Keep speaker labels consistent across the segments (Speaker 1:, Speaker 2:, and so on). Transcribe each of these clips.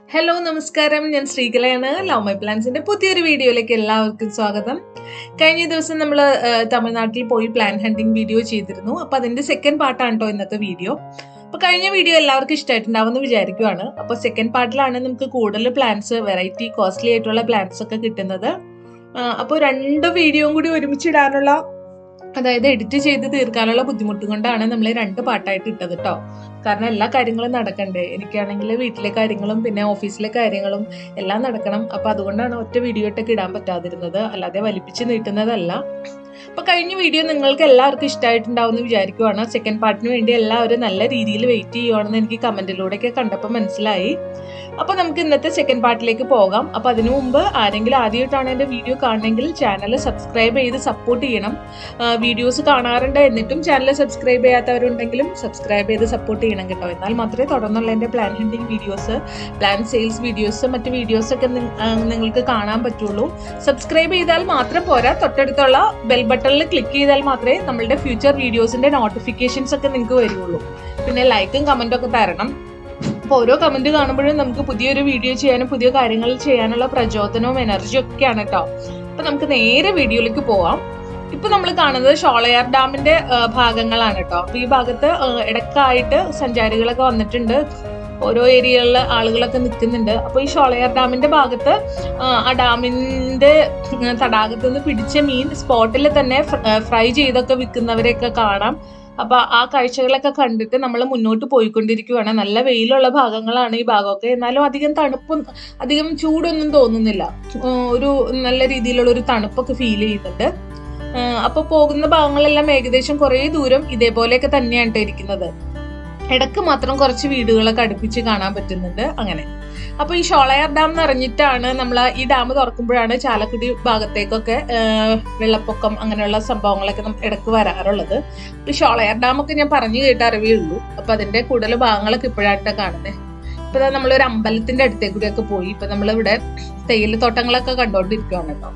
Speaker 1: Hello നമസ്കാരം ഞാൻ ശ്രീകലയാണ് love my പ്ലാൻസിന്റെ പുതിയൊരു വീഡിയോയിലേക്ക് എല്ലാവർക്കും സ്വാഗതം കഴിഞ്ഞ ദിവസം നമ്മൾ തമിഴ്നാട്ടിൽ പോയി പ്ലാൻ ഹണ്ടിങ് വീഡിയോ ചെയ്തിരുന്നു അപ്പൊ അതിന്റെ സെക്കൻഡ് പാർട്ടാണ് കേട്ടോ ഇന്നത്തെ വീഡിയോ അപ്പൊ കഴിഞ്ഞ വീഡിയോ എല്ലാവർക്കും ഇഷ്ടമായിട്ടുണ്ടാവുമെന്ന് വിചാരിക്കുവാണ് അപ്പൊ സെക്കൻഡ് പാർട്ടിലാണ് നമുക്ക് കൂടുതൽ പ്ലാൻസ് വെറൈറ്റി കോസ്റ്റ്ലി ആയിട്ടുള്ള പ്ലാൻസ് ഒക്കെ കിട്ടുന്നത് അപ്പോൾ രണ്ട് വീഡിയോയും കൂടി ഒരുമിച്ചിടാനുള്ള അതായത് എഡിറ്റ് ചെയ്ത് തീർക്കാനുള്ള ബുദ്ധിമുട്ട് കൊണ്ടാണ് നമ്മൾ രണ്ട് പാട്ടായിട്ട് ഇട്ടത് കേട്ടോ കാരണം എല്ലാ കാര്യങ്ങളും നടക്കണ്ടേ എനിക്കാണെങ്കിൽ വീട്ടിലെ കാര്യങ്ങളും പിന്നെ ഓഫീസിലെ കാര്യങ്ങളും എല്ലാം നടക്കണം അപ്പൊ അതുകൊണ്ടാണ് ഒറ്റ വീഡിയോ ഇട്ടൊക്കെ ഇടാൻ പറ്റാതിരുന്നത് അല്ലാതെ വലിപ്പിച്ച് നീട്ടുന്നതല്ല അപ്പൊ കഴിഞ്ഞ വീഡിയോ നിങ്ങൾക്ക് എല്ലാവർക്കും ഇഷ്ടമായിട്ടുണ്ടാവുമെന്ന് വിചാരിക്കുവാണ് സെക്കൻഡ് പാർട്ടിന് വേണ്ടി എല്ലാവരും നല്ല രീതിയിൽ വെയിറ്റ് ചെയ്യുവാണെന്ന് എനിക്ക് കമന്റിലൂടെയൊക്കെ കണ്ടപ്പോൾ മനസ്സിലായി അപ്പൊ നമുക്ക് ഇന്നത്തെ സെക്കൻഡ് പാർട്ടിലേക്ക് പോകാം അപ്പൊ അതിനു മുമ്പ് ആരെങ്കിലും ആദ്യമായിട്ടാണ് എന്റെ വീഡിയോ കാണണമെങ്കിൽ ചാനൽ സബ്സ്ക്രൈബ് ചെയ്ത് സപ്പോർട്ട് ചെയ്യണം വീഡിയോസ് കാണാറുണ്ട് എന്നിട്ടും ചാനൽ സബ്സ്ക്രൈബ് ചെയ്യാത്തവരുണ്ടെങ്കിലും സബ്സ്ക്രൈബ് ചെയ്ത് സപ്പോർട്ട് ചെയ്യണം കേട്ടോ എന്നാൽ മാത്രമേ തുടർന്നുള്ള എൻ്റെ plant hunting videos plant sales videos മറ്റ് വീഡിയോസ് ഒക്കെ നിങ്ങൾക്ക് കാണാൻ പറ്റുള്ളൂ സബ്സ്ക്രൈബ് ചെയ്താൽ മാത്രം പോരാ തൊട്ടടുത്തുള്ള ബെൽ ബട്ടണിൽ ക്ലിക്ക് ചെയ്താൽ മാത്രമേ നമ്മളുടെ ഫ്യൂച്ചർ വീഡിയോസിന്റെ നോട്ടിഫിക്കേഷൻസ് ഒക്കെ നിങ്ങൾക്ക് വരുള്ളൂ പിന്നെ ലൈക്കും കമന്റും ഒക്കെ തരണം അപ്പോൾ ഓരോ കമന്റ് കാണുമ്പോഴും നമുക്ക് പുതിയൊരു വീഡിയോ ചെയ്യാനും പുതിയ കാര്യങ്ങൾ ചെയ്യാനുള്ള പ്രചോദനവും എനർജിയും ഒക്കെയാണ് കേട്ടോ അപ്പൊ നമുക്ക് നേരെ വീഡിയോയിലേക്ക് പോവാം ഇപ്പൊ നമ്മൾ കാണുന്നത് ഷോളയാർ ഡാമിന്റെ ഭാഗങ്ങളാണ് കേട്ടോ അപ്പൊ ഈ ഭാഗത്ത് ഇടക്കായിട്ട് സഞ്ചാരികളൊക്കെ വന്നിട്ടുണ്ട് ഓരോ ഏരിയകളിലെ ആളുകളൊക്കെ നിൽക്കുന്നുണ്ട് അപ്പോൾ ഈ ഷോളയാർ ഡാമിന്റെ ഭാഗത്ത് ആ ഡാമിന്റെ തടാകത്ത് നിന്ന് പിടിച്ച മീൻ സ്പോട്ടിൽ തന്നെ ഫ്രൈ ചെയ്തൊക്കെ വിൽക്കുന്നവരെയൊക്കെ കാണാം അപ്പൊ ആ കാഴ്ചകളൊക്കെ കണ്ടിട്ട് നമ്മൾ മുന്നോട്ട് പോയിക്കൊണ്ടിരിക്കുകയാണ് നല്ല വെയിലുള്ള ഭാഗങ്ങളാണ് ഈ ഭാഗമൊക്കെ എന്നാലും അധികം തണുപ്പും അധികം ചൂടൊന്നും തോന്നുന്നില്ല ഒരു നല്ല രീതിയിലുള്ള ഒരു തണുപ്പൊക്കെ ഫീൽ ചെയ്യുന്നുണ്ട് അപ്പൊ പോകുന്ന ഭാഗങ്ങളെല്ലാം ഏകദേശം കുറേ ദൂരം ഇതേപോലെയൊക്കെ തന്നെയാണ് ഇരിക്കുന്നത് ഇടക്ക് മാത്രം കുറച്ച് വീടുകളൊക്കെ അടുപ്പിച്ച് കാണാൻ പറ്റുന്നുണ്ട് അങ്ങനെ അപ്പൊ ഈ ഷോളയാർ ഡാം നിറഞ്ഞിട്ടാണ് നമ്മൾ ഈ ഡാം തുറക്കുമ്പോഴാണ് ചാലക്കുടി ഭാഗത്തേക്കൊക്കെ വെള്ളപ്പൊക്കം അങ്ങനെയുള്ള സംഭവങ്ങളൊക്കെ ഇടക്ക് വരാറുള്ളത് ഈ ഷോളയാർ ഡാം ഒക്കെ ഞാൻ പറഞ്ഞു കേട്ട അറിവേ ഉള്ളൂ അപ്പൊ അതിന്റെ കൂടുതൽ ഭാഗങ്ങളൊക്കെ ഇപ്പോഴായിട്ട് കാണുന്നത് ഇപ്പൊ നമ്മളൊരു അമ്പലത്തിന്റെ അടുത്തേക്ക് കൂടിയൊക്കെ പോയി ഇപ്പൊ നമ്മളിവിടെ തേയിലത്തോട്ടങ്ങളൊക്കെ കണ്ടോണ്ടിരിക്കുകയാണ് കേട്ടോ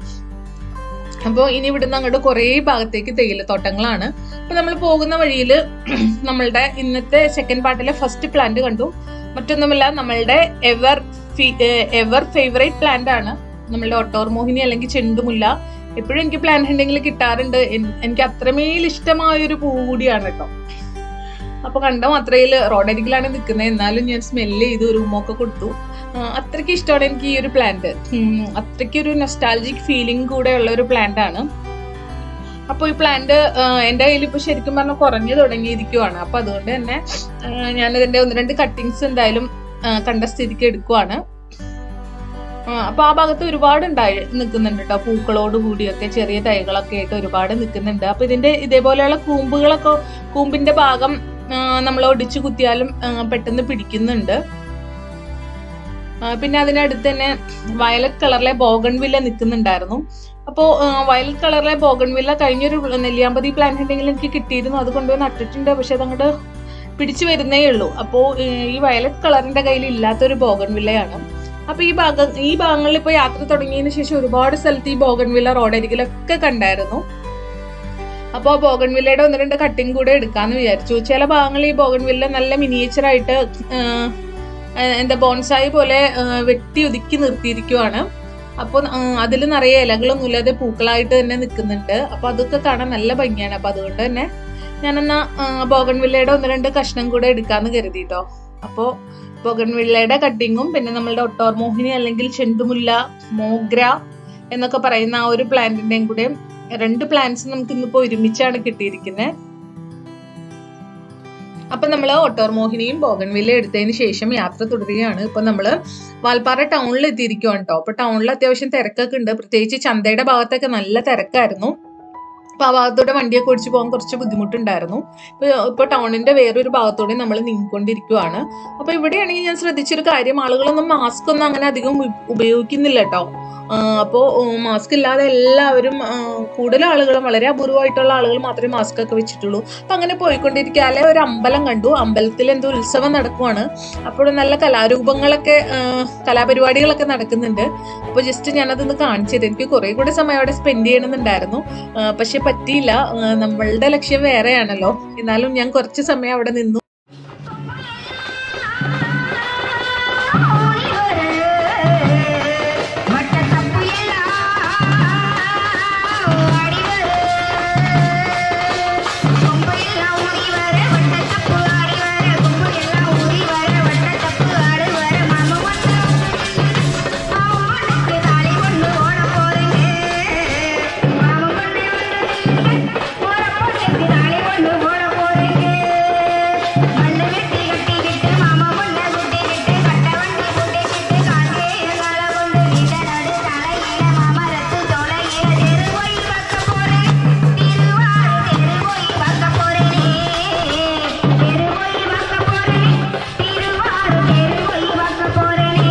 Speaker 1: അപ്പോൾ ഇനി ഇവിടുന്ന് അങ്ങോട്ട് കുറേ ഭാഗത്തേക്ക് തേയിലത്തോട്ടങ്ങളാണ് അപ്പൊ നമ്മൾ പോകുന്ന വഴിയിൽ നമ്മളുടെ ഇന്നത്തെ സെക്കൻഡ് പാർട്ടിലെ ഫസ്റ്റ് പ്ലാന്റ് കണ്ടു മറ്റൊന്നുമല്ല നമ്മളുടെ എവർ എവർ ഫേവറേറ്റ് പ്ലാന്റ് ആണ് നമ്മളുടെ ഒട്ടോർ മോഹിനി അല്ലെങ്കിൽ ചെണ്ടുമുല്ല എപ്പോഴും എനിക്ക് പ്ലാന്റ് ഉണ്ടെങ്കിൽ കിട്ടാറുണ്ട് എനിക്ക് അത്രമേൽ ഇഷ്ടമായ ഒരു പൂ കൂടിയാണ് കേട്ടോ അപ്പൊ കണ്ട മാത്രയിൽ റോഡരികിലാണ് നിൽക്കുന്നത് എന്നാലും ഞാൻ സ്മെല്ല് ചെയ്ത് ഒരു ഉമ്മൊക്കെ കൊടുത്തു അത്രയ്ക്ക് ഇഷ്ടമാണ് എനിക്ക് ഈ ഒരു പ്ലാന്റ് അത്രയ്ക്ക് ഒരു നൊസ്റ്റാലജിക് ഫീലിംഗ് കൂടെ ഉള്ള ഒരു പ്ലാന്റ് ആണ് അപ്പോൾ ഈ പ്ലാന്റ് എൻ്റെ കയ്യിൽ ഇപ്പോൾ ശരിക്കും പറഞ്ഞാൽ കുറഞ്ഞു തുടങ്ങിയിരിക്കുവാണ് അപ്പോൾ അതുകൊണ്ട് തന്നെ ഞാനതിൻ്റെ ഒന്ന് രണ്ട് കട്ടിങ്സ് എന്തായാലും കണ്ട സ്ഥിതിക്ക് എടുക്കുവാണ് അപ്പൊ ആ ഭാഗത്ത് ഒരുപാട് ഉണ്ടായി നിൽക്കുന്നുണ്ട് കേട്ടോ പൂക്കളോട് കൂടിയൊക്കെ ചെറിയ തൈകളൊക്കെ ആയിട്ട് ഒരുപാട് നിൽക്കുന്നുണ്ട് അപ്പൊ ഇതിന്റെ ഇതേപോലെയുള്ള കൂമ്പുകളൊക്കെ കൂമ്പിന്റെ ഭാഗം നമ്മൾ ഒടിച്ചു കുത്തിയാലും പെട്ടെന്ന് പിടിക്കുന്നുണ്ട് പിന്നെ അതിനടുത്ത് തന്നെ വയലറ്റ് കളറിലെ ബോഗൺവില്ല നിൽക്കുന്നുണ്ടായിരുന്നു അപ്പോൾ വയലറ്റ് കളറിലെ ബോഗൺവില്ല കഴിഞ്ഞൊരു നെല്ലിയാമ്പതി പ്ലാന്റ് ഉണ്ടെങ്കിൽ എനിക്ക് കിട്ടിയിരുന്നു അത് കൊണ്ടുപോയി നട്ടിട്ടുണ്ട് പക്ഷെ അതങ്ങോട്ട് പിടിച്ചു വരുന്നേ ഉള്ളൂ അപ്പോൾ ഈ വയലറ്റ് കളറിന്റെ കയ്യിൽ ഇല്ലാത്തൊരു ബോഗൺവില്ലയാണ് അപ്പൊ ഈ ഭാഗം ഈ ഭാഗങ്ങളിൽ ഇപ്പോൾ യാത്ര തുടങ്ങിയതിന് ശേഷം ഒരുപാട് സ്ഥലത്ത് ഈ ബോഗൺവില്ല റോഡരികിലൊക്കെ കണ്ടായിരുന്നു അപ്പോൾ ബോഗൺവില്ലയുടെ ഒന്ന് രണ്ട് കട്ടിങ് കൂടെ എടുക്കാന്ന് വിചാരിച്ചു ചില ഭാഗങ്ങളിൽ ഈ ബോഗൺവില്ല നല്ല മിനിയേച്ചറായിട്ട് എന്താ ബോൺസായി പോലെ വെട്ടി ഒതുക്കി നിർത്തിയിരിക്കുവാണ് അപ്പോൾ അതിൽ നിറയെ ഇലകളൊന്നും ഇല്ലാതെ പൂക്കളായിട്ട് തന്നെ നിൽക്കുന്നുണ്ട് അപ്പൊ അതൊക്കെ കാണാൻ നല്ല ഭംഗിയാണ് അപ്പൊ അതുകൊണ്ട് തന്നെ ഞാനെന്നാ ബോഗൺവില്ലയുടെ ഒന്ന് രണ്ട് കഷ്ണം കൂടെ എടുക്കാന്ന് കരുതിട്ടോ അപ്പോൾ ബോഗൺവില്ലയുടെ കട്ടിങ്ങും പിന്നെ നമ്മളുടെ ഒട്ടോർ മോഹിനി അല്ലെങ്കിൽ ചെണ്ടുമുല്ല മോഗ്ര എന്നൊക്കെ പറയുന്ന ആ ഒരു പ്ലാന്റിന്റെയും കൂടെ രണ്ട് പ്ലാന്റ്സ് നമുക്ക് ഇന്നിപ്പോ ഒരുമിച്ചാണ് കിട്ടിയിരിക്കുന്നത് അപ്പൊ നമ്മൾ ഒട്ടോർ മോഹിനിയും ബോഗൺവില്ല എടുത്തതിന് ശേഷം യാത്ര തുടരുകയാണ് ഇപ്പൊ നമ്മള് വാൽപ്പാറ ടൗണിൽ എത്തിയിരിക്കുവാണ് കേട്ടോ അപ്പൊ ടൗണിൽ അത്യാവശ്യം തിരക്കൊക്കെ ഉണ്ട് പ്രത്യേകിച്ച് ചന്തയുടെ ഭാഗത്തൊക്കെ നല്ല തിരക്കായിരുന്നു അപ്പൊ ആ ഭാഗത്തൂടെ വണ്ടിയൊക്കെ ഓടിച്ചു പോകാൻ കുറച്ച് ബുദ്ധിമുട്ടുണ്ടായിരുന്നു ഇപ്പൊ ഇപ്പൊ ടൗണിന്റെ വേറൊരു ഭാഗത്തൂടെ നമ്മൾ നീങ്ങിക്കൊണ്ടിരിക്കുവാണ് അപ്പൊ ഇവിടെയാണെങ്കിൽ ഞാൻ ശ്രദ്ധിച്ചൊരു കാര്യം ആളുകളൊന്നും മാസ്ക് ഒന്നും അങ്ങനെ അധികം ഉപയോഗിക്കുന്നില്ല കേട്ടോ അപ്പോൾ മാസ്ക് ഇല്ലാതെ എല്ലാവരും കൂടുതൽ ആളുകളും വളരെ അപൂർവമായിട്ടുള്ള ആളുകൾ മാത്രമേ മാസ്ക് ഒക്കെ വെച്ചിട്ടുള്ളൂ അപ്പം അങ്ങനെ പോയിക്കൊണ്ടിരിക്കാതെ ഒരു അമ്പലം കണ്ടു അമ്പലത്തിൽ എന്തോ ഉത്സവം നടക്കുവാണ് അപ്പോൾ നല്ല കലാരൂപങ്ങളൊക്കെ കലാപരിപാടികളൊക്കെ നടക്കുന്നുണ്ട് അപ്പോൾ ജസ്റ്റ് ഞാനതൊന്ന് കാണിച്ചത് എനിക്ക് കുറേ കൂടെ സമയം അവിടെ സ്പെൻഡ് ചെയ്യണമെന്നുണ്ടായിരുന്നു പക്ഷെ പറ്റിയില്ല നമ്മളുടെ ലക്ഷ്യം വേറെയാണല്ലോ എന്നാലും ഞാൻ കുറച്ച് സമയം അവിടെ നിന്നു
Speaker 2: Holy வட்டத்தப்பு எல்லாம் ஆடி வரு கொம்பு எல்லாம் ஊறி வர வட்டத்தப்பு ஆடி வர கொம்பு எல்லாம் ஊறி வர வட்டத்தப்பு ஆடி வர மாமா வந்து அவனுக்கு தாலி கொண்டு ஓட போறேங்க மாமா கொண்டு ஓட போறேங்க தாலி கொண்டு ஓட போறேங்க மண்ணு வெட்டி கட்டிக்கிட்டு மாமா பொண்ணை குட்டிக்கிட்டு கட்ட வண்டி குட்டிக்கிட்டு காக்கேய கால கொண்டு வீட்டை நடு தலையில மாமா ரத்து தொலையில தெரு போய் பார்க்க போறேன் திருவாரூர் தெரு போய் பார்க்க போறேனே தெரு போய் பார்க்க போறேன் திருவாரூர் தெரு போய் பார்க்க போறேனே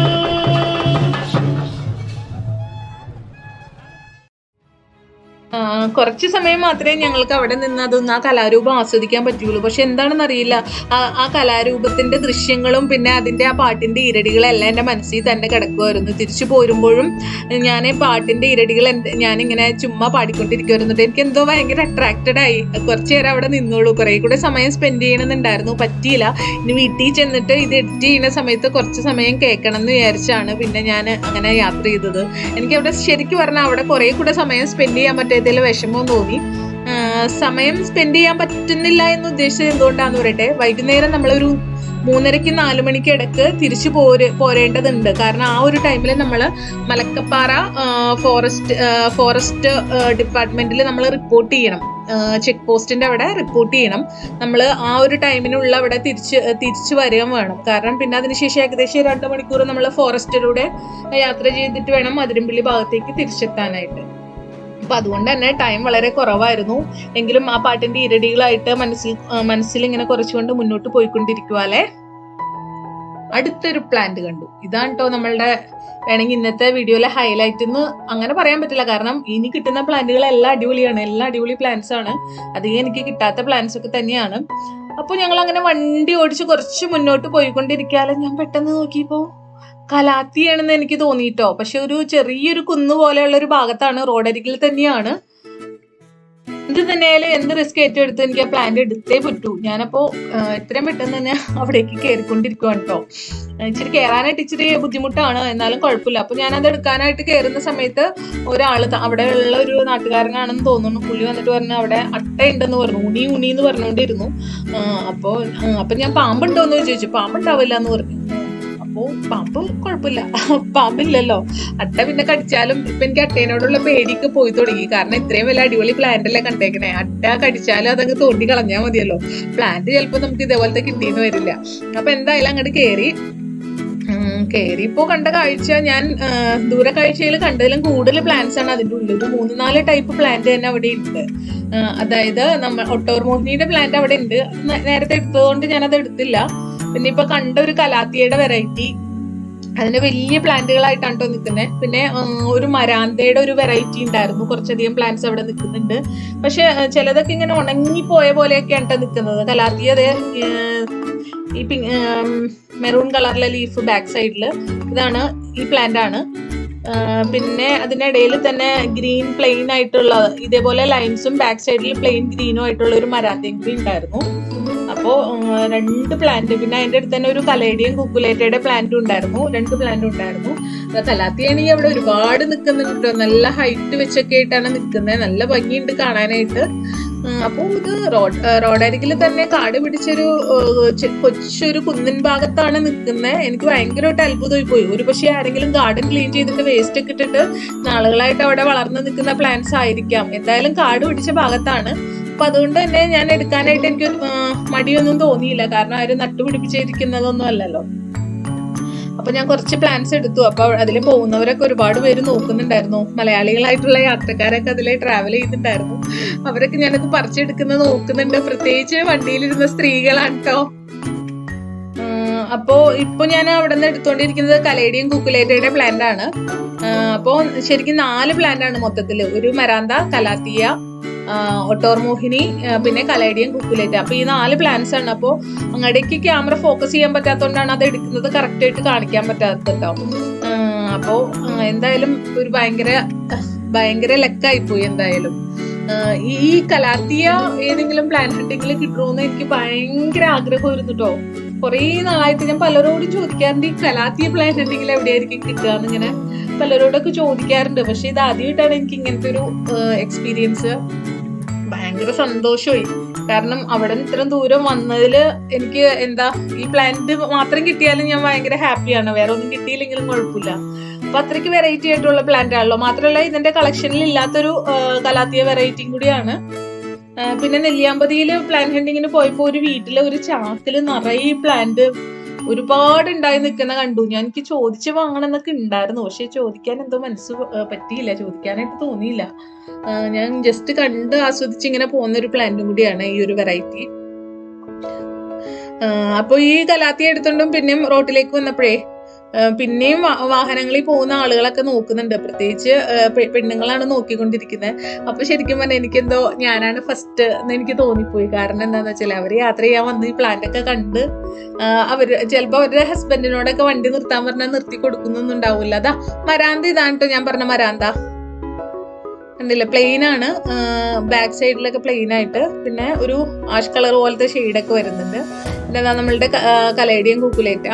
Speaker 1: ആ, കുറച്ച് സമയം മാത്രമേ ഞങ്ങൾക്ക് അവിടെ നിന്ന് അതൊന്ന് ആ കലാരൂപം ആസ്വദിക്കാൻ പറ്റുള്ളൂ പക്ഷെ എന്താണെന്ന് അറിയില്ല ആ ആ കലാരൂപത്തിന്റെ ദൃശ്യങ്ങളും പിന്നെ അതിന്റെ ആ പാട്ടിന്റെ ഇരടികളെല്ലാം എൻ്റെ മനസ്സിൽ തന്നെ കിടക്കുമായിരുന്നു തിരിച്ചു പോരുമ്പോഴും ഞാൻ പാട്ടിന്റെ ഇരടികൾ എന്ത്- ഞാനിങ്ങനെ ചുമ്മാ പാടിക്കൊണ്ടിരിക്കുമായിരുന്നു എനിക്ക് എന്തോ ഭയങ്കര അട്രാക്റ്റഡ് ആയി കുറച്ച് നേരം അവിടെ നിന്നോളൂ കുറെ കൂടെ സമയം സ്പെൻഡ് ചെയ്യണമെന്നുണ്ടായിരുന്നു പറ്റിയില്ല ഇനി വീട്ടിൽ ചെന്നിട്ട് ഇത് എഡിറ്റ് ചെയ്യുന്ന സമയത്ത് കുറച്ച് സമയം കേൾക്കണം എന്ന് വിചാരിച്ചാണ് പിന്നെ ഞാൻ അങ്ങനെ യാത്ര ചെയ്തത് എനിക്ക് അവിടെ ശരിക്കും പറഞ്ഞാൽ അവിടെ കുറെ കൂടെ സമയം സ്പെൻഡ് ചെയ്യാൻ പറ്റാത്തതിൽ വിഷമവും തോന്നി ആ, സമയം സ്പെൻഡ് ചെയ്യാൻ പറ്റുന്നില്ല എന്ന് ഉദ്ദേശിച്ചത് എന്തുകൊണ്ടാന്ന് പറയട്ടെ വൈകുന്നേരം നമ്മളൊരു മൂന്നരയ്ക്ക് നാല് മണിക്ക് ഇടക്ക് തിരിച്ചു പോര് പോരേണ്ടതുണ്ട് കാരണം ആ ഒരു ടൈമിൽ നമ്മൾ മലക്കപ്പാറ ആ, ഫോറസ്റ്റ് ആ, ഫോറസ്റ്റ് ഡിപ്പാർട്ട്മെന്റിൽ നമ്മൾ റിപ്പോർട്ട് ചെയ്യണം ചെക്ക് പോസ്റ്റിന്റെ അവിടെ റിപ്പോർട്ട് ചെയ്യണം നമ്മൾ ആ ഒരു ടൈമിനുള്ള അവിടെ തിരിച്ച് തിരിച്ചു വരികയും വേണം കാരണം പിന്നെ അതിനുശേഷം ഏകദേശം രണ്ട് മണിക്കൂർ നമ്മൾ ഫോറസ്റ്റിലൂടെ യാത്ര ചെയ്തിട്ട് വേണം അതിരമ്പള്ളി ഭാഗത്തേക്ക് തിരിച്ചെത്താനായിട്ട് അപ്പൊ അതുകൊണ്ട് തന്നെ ടൈം വളരെ കുറവായിരുന്നു എങ്കിലും ആ പാട്ടിന്റെ ഇരടികളായിട്ട് മനസ്സിൽ ആ, മനസ്സിൽ ഇങ്ങനെ കുറച്ചുകൊണ്ട് മുന്നോട്ട് പോയിക്കൊണ്ടിരിക്കുവാലേ അടുത്തൊരു പ്ലാന്റ് കണ്ടു ഇതാണ് കേട്ടോ നമ്മളുടെ വേണമെങ്കിൽ ഇന്നത്തെ വീഡിയോയിലെ ഹൈലൈറ്റ് എന്ന് അങ്ങനെ പറയാൻ പറ്റില്ല കാരണം ഇനി കിട്ടുന്ന പ്ലാന്റുകളെല്ലാം അടിപൊളിയാണ് എല്ലാം അടിപൊളി പ്ലാന്റ്സ് ആണ് അധികം എനിക്ക് കിട്ടാത്ത പ്ലാന്റ്സ് ഒക്കെ തന്നെയാണ് അപ്പോൾ ഞങ്ങൾ അങ്ങനെ വണ്ടി ഓടിച്ച് കുറച്ച് മുന്നോട്ട് പോയിക്കൊണ്ടിരിക്കാതെ ഞാൻ പെട്ടെന്ന് നോക്കിയപ്പോ കലാത്തിയാണെന്ന് എനിക്ക് തോന്നിയിട്ടോ പക്ഷെ ഒരു ചെറിയൊരു കുന്ന് പോലെയുള്ള ഒരു ഭാഗത്താണ് റോഡരികിൽ തന്നെയാണ് ഇത് തന്നെയായാലും എന്ത് റിസ്ക് ഏറ്റെടുത്ത് എനിക്ക് ആ പ്ലാന്റ് എടുത്തേ പറ്റൂ ഞാനപ്പോ ആ, എത്രയും പെട്ടെന്ന് തന്നെ അവിടേക്ക് കയറിക്കൊണ്ടിരിക്കുവാണ് കേട്ടോ ഇച്ചിരി കയറാനായിട്ട് ഇച്ചിരി ബുദ്ധിമുട്ടാണ് എന്നാലും കുഴപ്പമില്ല അപ്പൊ ഞാനത് എടുക്കാനായിട്ട് കയറുന്ന സമയത്ത് ഒരാള് ത- അവിടെ ഉള്ള ഒരു നാട്ടുകാരനാണെന്ന് തോന്നുന്നു പുള്ളി വന്നിട്ട് പറഞ്ഞു അവിടെ അട്ട ഉണ്ടെന്ന് പറഞ്ഞു ഉണി ഉണി എന്ന് പറഞ്ഞുകൊണ്ടിരുന്നു ആ, അപ്പോ ആ, അപ്പൊ ഞാൻ പാമ്പുണ്ടോ എന്ന് ചോദിച്ചു പാമ്പുണ്ടാവില്ല എന്ന് പറഞ്ഞു അപ്പോ പാമ്പ് കുഴപ്പമില്ല പാമ്പില്ലല്ലോ അട്ട പിന്നെ കടിച്ചാലും ഇപ്പൊ എനിക്ക് അട്ടേനോടുള്ള പേടിയൊക്കെ പോയി തുടങ്ങി കാരണം ഇത്രയും വലിയ അടിപൊളി പ്ലാന്റ് അല്ലേ കണ്ടേക്കണേ അട്ട കടിച്ചാലും അതങ്ങ് തോണ്ടി കളഞ്ഞാൽ മതിയല്ലോ പ്ലാന്റ് ചിലപ്പോ നമുക്ക് ഇതേപോലത്തെ കിട്ടിയെന്ന് വരില്ല അപ്പൊ എന്തായാലും അങ്ങോട്ട് കേറി കയറി ഇപ്പോ കണ്ട കാഴ്ച ഞാൻ ആ, ദൂര കാഴ്ചയിൽ കണ്ടതിലും കൂടുതൽ പ്ലാന്റ്സ് ആണ് അതിന്റെ ഉള്ളിൽ ഒരു മൂന്ന് നാല് ടൈപ്പ് പ്ലാന്റ് തന്നെ അവിടെ ഉണ്ട് ആ, അതായത് നമ്മൾ ഒട്ടോർമോഹിനിയുടെ പ്ലാന്റ് അവിടെ ഉണ്ട് നേ- നേരത്തെ എടുത്തതുകൊണ്ട് ഞാൻ അത് എടുത്തില്ല പിന്നെ ഇപ്പൊ കണ്ട ഒരു കലാത്തിയുടെ വെറൈറ്റി അതിന്റെ വലിയ പ്ലാന്റുകളായിട്ടാണ് കേട്ടോ നിൽക്കുന്നത് പിന്നെ ആ, ഒരു മരാന്തയുടെ ഒരു വെറൈറ്റി ഉണ്ടായിരുന്നു കുറച്ചധികം പ്ലാന്റ്സ് അവിടെ നിൽക്കുന്നുണ്ട് പക്ഷെ ആ, ചിലതൊക്കെ ഇങ്ങനെ ഉണങ്ങി പോയ പോലെയൊക്കെയാണ് കേട്ടോ നിൽക്കുന്നത് കലാത്തിയ അതേ ഈ പിങ്ക് മെറൂൺ കളറിലെ ലീഫ് ബാക്ക് സൈഡിൽ ഇതാണ് ഈ പ്ലാന്റ് ആണ് ആ, പിന്നെ അതിനിടയിൽ തന്നെ ഗ്രീൻ പ്ലെയിൻ ആയിട്ടുള്ള ഇതേപോലെ ലൈൻസും ബാക്ക് സൈഡിൽ പ്ലെയിൻ ഗ്രീനും ആയിട്ടുള്ള ഒരു മരാന്തയും കൂടി ഉണ്ടായിരുന്നു അപ്പോ ആ, രണ്ട് പ്ലാന്റ് പിന്നെ അതിന്റെ അടുത്ത് തന്നെ ഒരു കലേഡിയൻ കുക്കുലേറ്റയുടെ പ്ലാന്റും ഉണ്ടായിരുന്നു രണ്ട് പ്ലാന്റും ഉണ്ടായിരുന്നു കലാത്തിയാണെങ്കിൽ അവിടെ ഒരുപാട് നിൽക്കുന്നുണ്ട് ട്ടോ. നല്ല ഹൈറ്റ് വെച്ചൊക്കെ ആയിട്ടാണ് നിൽക്കുന്നത് നല്ല ഭംഗിയുണ്ട് കാണാനായിട്ട് അപ്പോൾ ഇത് റോഡ് റോഡരികിൽ തന്നെ കാട് പിടിച്ചൊരു ആ, ചെ- കൊച്ചൊരു കുന്നിൻ ഭാഗത്താണ് നിൽക്കുന്നത് എനിക്ക് ഭയങ്കരമായിട്ട് അത്ഭുതമായി പോയി ഒരു പക്ഷേ ആരെങ്കിലും ഗാർഡൻ ക്ലീൻ ചെയ്തിട്ട് വേസ്റ്റ് ഒക്കെ ഇട്ടിട്ട് നാളുകളായിട്ട് അവിടെ വളർന്നു നിൽക്കുന്ന പ്ലാന്റ്സ് ആയിരിക്കാം എന്തായാലും കാട് പിടിച്ച ഭാഗത്താണ് അപ്പൊ അതുകൊണ്ട് തന്നെ ഞാൻ എടുക്കാനായിട്ട് എനിക്ക് ആ, മടിയൊന്നും തോന്നിയില്ല കാരണം ആരും നട്ടുപിടിപ്പിച്ചിരിക്കുന്നതൊന്നും അല്ലല്ലോ അപ്പൊ ഞാൻ കുറച്ച് പ്ലാൻസ് എടുത്തു അപ്പൊ അതിൽ പോകുന്നവരൊക്കെ ഒരുപാട് പേര് നോക്കുന്നുണ്ടായിരുന്നു മലയാളികളായിട്ടുള്ള യാത്രക്കാരൊക്കെ അതിൽ ട്രാവൽ ചെയ്തിട്ടുണ്ടായിരുന്നു അവരൊക്കെ ഞാനത് പറിച്ചെടുക്കുന്നത് നോക്കുന്നുണ്ട് പ്രത്യേകിച്ച് വണ്ടിയിലിരുന്ന സ്ത്രീകളാണ് കേട്ടോ അപ്പോ ഇപ്പൊ ഞാൻ അവിടെ നിന്ന് എടുത്തോണ്ടിരിക്കുന്നത് കലേഡിയൻ കുക്കുലേറ്റയുടെ പ്ലാന്റ് ആണ് അപ്പോൾ ശരിക്കും നാല് പ്ലാന്റ് ആണ് മൊത്തത്തില് ഒരു മരാന്ത കലാത്തിയ ഒട്ടോർമോഹിനി പിന്നെ കലേഡിയൻ കുക്കുലേറ്റ് അപ്പൊ ഈ നാല് പ്ലാന്റ്സ് ആണ് അപ്പോൾ അങ്ങടേക്ക് ക്യാമറ ഫോക്കസ് ചെയ്യാൻ പറ്റാത്തതുകൊണ്ടാണ് അത് എടുക്കുന്നത് കറക്റ്റ് ആയിട്ട് കാണിക്കാൻ പറ്റാത്തത് കേട്ടോ അപ്പോൾ എന്തായാലും ഒരു ഭയങ്കര ഭയങ്കര ലക്കായി പോയി എന്തായാലും ആ, ഈ ഈ കലാത്തിയ ഏതെങ്കിലും പ്ലാൻ ഹണ്ടിങ്ങിൽ കിട്ടുമോന്ന് എനിക്ക് ഭയങ്കര ആഗ്രഹമായിരുന്നു കേട്ടോ കുറേ നാളായിട്ട് ഞാൻ പലരോടും ചോദിക്കാറുണ്ട് ഈ കലാത്തിയ പ്ലാന്റ് ഉണ്ടെങ്കിൽ എവിടെയായിരിക്കും കിട്ടുക എന്നിങ്ങനെ പലരോടൊക്കെ ചോദിക്കാറുണ്ട് പക്ഷെ ഇത് ആദ്യമായിട്ടാണ് എനിക്ക് ഇങ്ങനത്തെ ഒരു എക്സ്പീരിയൻസ് ഭയങ്കര സന്തോഷമായി കാരണം അവിടെ നിന്ന് ഇത്രയും ദൂരം വന്നതിൽ എനിക്ക് എന്താ ഈ പ്ലാന്റ് മാത്രം കിട്ടിയാലും ഞാൻ ഭയങ്കര ഹാപ്പിയാണ് വേറെ ഒന്നും കിട്ടിയില്ലെങ്കിലും കുഴപ്പമില്ല അപ്പൊ അത്രയ്ക്ക് വെറൈറ്റി ആയിട്ടുള്ള പ്ലാന്റ് ആണല്ലോ മാത്രമല്ല ഇതിന്റെ കളക്ഷനിൽ ഇല്ലാത്തൊരു ആ, കലാത്തിയ വെറൈറ്റിയും കൂടിയാണ് ആ, പിന്നെ നെല്ലിയാമ്പതിയിൽ പ്ലാന്റ് ഹണ്ടിങ്ങിന് പോയപ്പോ ഒരു വീട്ടിലെ ഒരു ചാക്കില് നിറയെ പ്ലാന്റ് ഒരുപാട് ഉണ്ടായി നിൽക്കുന്ന കണ്ടു ഞാൻ എനിക്ക് ചോദിച്ച് വാങ്ങണം എന്നൊക്കെ ഉണ്ടായിരുന്നു പക്ഷെ ചോദിക്കാൻ എന്തോ മനസ്സ് പ- പറ്റിയില്ല ചോദിക്കാനായിട്ട് തോന്നിയില്ല ആ, ഞാൻ ജസ്റ്റ് കണ്ട് ആസ്വദിച്ച് ഇങ്ങനെ പോകുന്ന ഒരു പ്ലാന്റും കൂടിയാണ് ഈ ഒരു വെറൈറ്റി അപ്പോൾ ഈ കലാത്തി എടുത്തോണ്ടും പിന്നെയും റോട്ടിലേക്ക് വന്നപ്പോഴേ ആ, പിന്നെയും വാ- വാഹനങ്ങളിൽ പോകുന്ന ആളുകളൊക്കെ നോക്കുന്നുണ്ട് പ്രത്യേകിച്ച് ആ, പെ- പെണ്ണുങ്ങളാണ് നോക്കിക്കൊണ്ടിരിക്കുന്നത് അപ്പൊ ശരിക്കും പറഞ്ഞാൽ എനിക്കെന്തോ ഞാനാണ് ഫസ്റ്റ് എന്ന് എനിക്ക് തോന്നിപ്പോയി കാരണം എന്താന്ന് വെച്ചാൽ അവര് യാത്ര ചെയ്യാൻ വന്ന് ഈ പ്ലാന്റ് ഒക്കെ കണ്ട് ആ, അവര് ചിലപ്പോ അവരുടെ ഹസ്ബൻഡിനോടൊക്കെ വണ്ടി നിർത്താൻ പറഞ്ഞാൽ നിർത്തി കൊടുക്കുന്നൊന്നും ഉണ്ടാവില്ല അതാ മരാന്ത ഇതാണ് ട്ടോ ഞാൻ പറഞ്ഞ മരാന്ത കണ്ടില്ല പ്ലെയിൻ ആണ് ബാക്ക് സൈഡിലൊക്കെ പ്ലെയിൻ ആയിട്ട് പിന്നെ ഒരു ആഷ് കളർ പോലത്തെ ഷെയ്ഡൊക്കെ വരുന്നുണ്ട് പിന്നെ അതാ നമ്മളുടെ ക- ആ, കലേഡിയം കൂക്കുലേറ്റ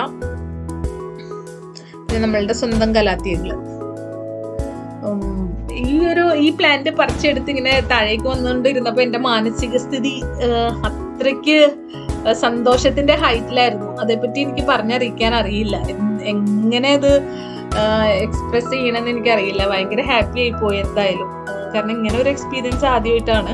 Speaker 1: പിന്നെ നമ്മളുടെ സ്വന്തം കലാത്തിയങ്ങള് ഉം, ഈ ഒരു ഈ പ്ലാന്റ് പറിച്ചെടുത്ത് ഇങ്ങനെ താഴേക്ക് വന്നുകൊണ്ടിരുന്നപ്പോ എന്റെ മാനസിക സ്ഥിതി ആഹ്, അത്രയ്ക്ക് ആഹ്, സന്തോഷത്തിന്റെ ഹൈറ്റിലായിരുന്നു അതേപ്പറ്റി എനിക്ക് പറഞ്ഞറിയിക്കാൻ അറിയില്ല എൻ- എങ്ങനെ അത് എക്സ്പ്രസ് ചെയ്യണമെന്ന് എനിക്കറിയില്ല ഭയങ്കര ഹാപ്പി ആയി പോയി എന്തായാലും ആഹ്, കാരണം ഇങ്ങനെ ഒരു എക്സ്പീരിയൻസ് ആദ്യമായിട്ടാണ്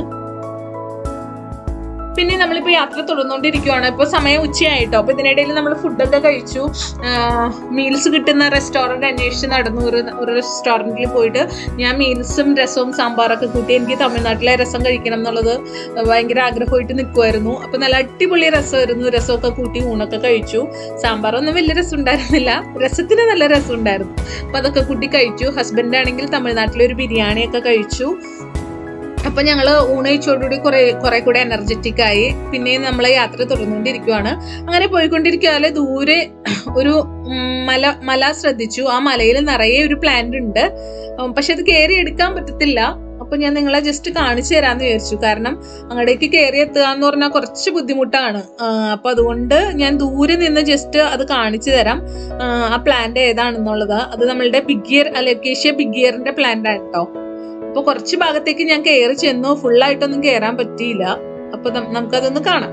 Speaker 1: പിന്നെ നമ്മളിപ്പോ യാത്ര തുടർന്നുകൊണ്ടിരിക്കുവാണ് ഇപ്പൊ സമയം ഉച്ചയായിട്ടോ അപ്പൊ ഇതിനിടയിൽ നമ്മൾ ഫുഡൊക്കെ കഴിച്ചു മീൽസ് കിട്ടുന്ന റെസ്റ്റോറന്റ് അന്വേഷിച്ച് നടന്നു ഒരു ഒരു റെസ്റ്റോറന്റിൽ പോയിട്ട് ഞാൻ മീൽസും രസവും സാമ്പാറൊക്കെ കൂട്ടി എനിക്ക് തമിഴ്നാട്ടിലെ രസം കഴിക്കണം എന്നുള്ളത് ഭയങ്കര ആഗ്രഹമായിട്ട് നിൽക്കുമായിരുന്നു അപ്പൊ നല്ല അടിപൊളി രസമായിരുന്നു രസമൊക്കെ കൂട്ടി ഊണൊക്കെ കഴിച്ചു സാമ്പാറൊന്നും വലിയ രസം ഉണ്ടായിരുന്നില്ല രസത്തിന് നല്ല രസം ഉണ്ടായിരുന്നു അപ്പൊ അതൊക്കെ കൂട്ടി കഴിച്ചു ഹസ്ബൻഡ് ആണെങ്കിൽ തമിഴ്നാട്ടിലെ ഒരു ബിരിയാണിയൊക്കെ കഴിച്ചു അപ്പൊ ഞങ്ങള് ഊണയിച്ചോടുകൂടി കുറെ കുറെ കൂടെ എനർജറ്റിക് ആയി പിന്നെയും നമ്മളെ യാത്ര തുടർന്നുകൊണ്ടിരിക്കുവാണ് അങ്ങനെ പോയിക്കൊണ്ടിരിക്കാതെ ദൂരെ ഒരു ഉം, മല മല ശ്രദ്ധിച്ചു ആ മലയിൽ നിറയെ ഒരു പ്ലാന്റ് ഉണ്ട് ഉം, പക്ഷെ അത് കയറി എടുക്കാൻ പറ്റത്തില്ല അപ്പൊ ഞാൻ നിങ്ങളെ ജസ്റ്റ് കാണിച്ചു തരാന്ന് വിചാരിച്ചു കാരണം അങ്ങടേക്ക് കയറി എത്തുക എന്ന് പറഞ്ഞാൽ കുറച്ച് ബുദ്ധിമുട്ടാണ് ആ, അപ്പൊ അതുകൊണ്ട് ഞാൻ ദൂരെ നിന്ന് ജസ്റ്റ് അത് കാണിച്ചു തരാം ആ, ആ പ്ലാന്റ് ഏതാണെന്നുള്ളത് അത് നമ്മളുടെ ബിഗിയർ അലോക്കേഷ്യ ബിഗിയറിന്റെ പ്ലാന്റ് ആണ് കേട്ടോ അപ്പൊ കുറച്ച് ഭാഗത്തേക്ക് ഞാൻ കയറി ചെന്നു full ആയിട്ടൊന്നും കയറാൻ പറ്റിയില്ല അപ്പൊ നം- നമുക്കതൊന്ന് കാണാം